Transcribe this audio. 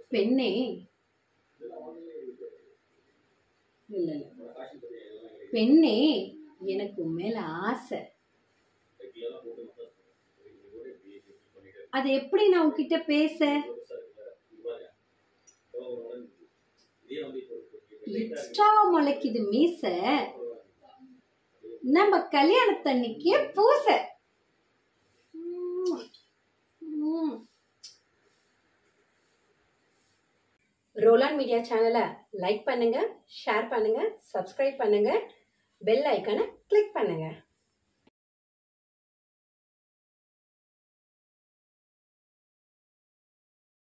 பெண்ணே இல்ல இல்ல பெண்ணே எனக்கு உன் மேல ஆசை அது எப்படி நான் உன்கிட்ட பேச எக்ஸ்ட்ரா முளைக்குது மீச நம்ம கல்யாணத்தன்னைக்கே பூச உம். உம். ரோலான் மீடியா சேனலை லைக் பண்ணுங்க ஷேர் பண்ணுங்க சப்ஸ்கிரைப் பண்ணுங்க பெல் ஐக்கானை கிளிக் பண்ணுங்க